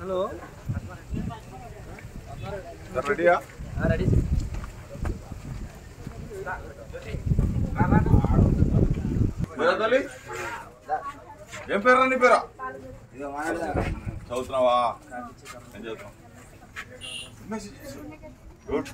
Hello రెడీయా ready మీరా తల్లి ఏం పేరు నీ పేరా చదువుతున్నావా ఏం చదువుతున్నావు గుడ్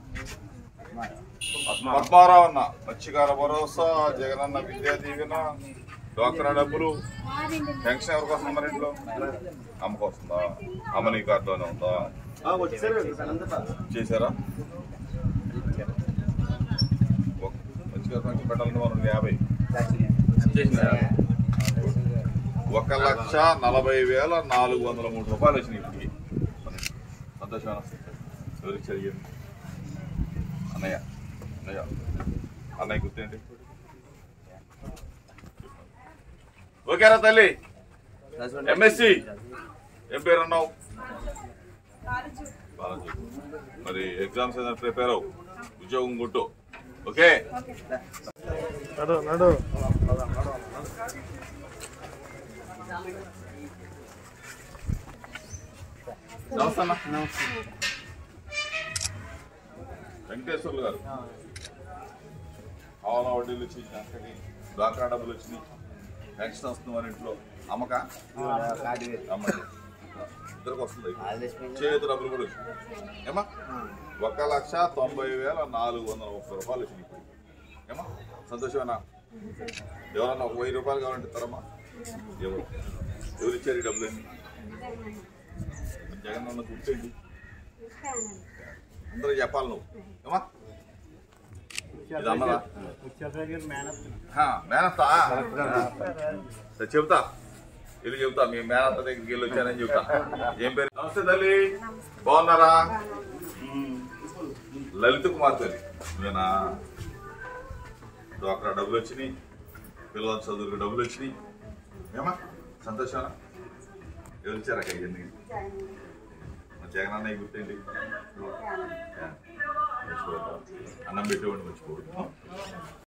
పద్మారావు అన్న మత్స్యకార భరోసా జగనన్న విద్యా దీవెన డాక్టర్ డబ్బులు పెన్షన్ ఎవరికి వస్తుంది మరి ఇంట్లో అమ్మకు వస్తుందా అమ్మ నీ కార్డులోనే ఉందా చేశారా ఒక- మత్స్యకార పెన్షన్ పెట్టాలంటే మనం యాభై చేసినారా? ఒక లక్ష నలభై వేల నాలుగు వందల మూడు రూపాయలు వచ్చినాయి ఇప్పటికి సంతోషమైన ఎవరికి చదివి అన్నయ్య అన్నయ్య అన్నయ్య గుర్తేంటి ఓకేరా తల్లి ఎంఎస్సి ఏం పేరు అన్నావు బాలాజీ మరి ఎగ్జామ్స్ ఏదైనా ప్రిపేర్ అవ్వు ఉద్యోగం కొట్టు ఓకే నడు నడు నమస్తే అన్న వెంకటేశ్వర్లు గారు ఆవల వడ్డీలు వచ్చి అంతకి డాక్రా డబ్బులు వచ్చినాయి పెన్షన్ వస్తుంది మన ఇంట్లో అమ్మక అమ్మండి ఇద్దరికి వస్తుంది చేతి డబ్బులు కూడా వచ్చినాయి ఏమా ఒక లక్ష తొంభై వేల నాలుగు వందల ముప్పై రూపాయలు వచ్చినాయి ఇప్పుడు ఏమా సంతోషమేనా ఎవరన్నా ఒక వెయ్యి రూపాయలు కావాలంటే ఇస్తారమ్మా ఎవరు ఎవరు ఇచ్చారు ఈ డబ్బులన్నీ జగన్ అన్న కూర్చోండి అందరూ చెప్పాలి నువ్వు ఏమా ఇది అమ్మదా హా, మేనత్తా సరే, చెబుతా వెళ్ళి చెబుతా మీ మేనత్త దగ్గరికి వెళ్ళి వచ్చానని చెబుతా ఏం పేరు నమస్తే తల్లి బాగున్నారా మ్మ్. లలిత కుమార్ తల్లి నేనా డ్వాక్రా డబ్బులు వచ్చినాయి పిల్లల చదువులకు డబ్బులు వచ్చినాయి ఏమా సంతోషమా ఎవరు ఇచ్చారా అయ్యింది జగన్ అన్నయ్య గుర్తేంటి యా. మర్చిపోవద్దు. అన్నం పెట్టేవాడిని మర్చిపోవద్దు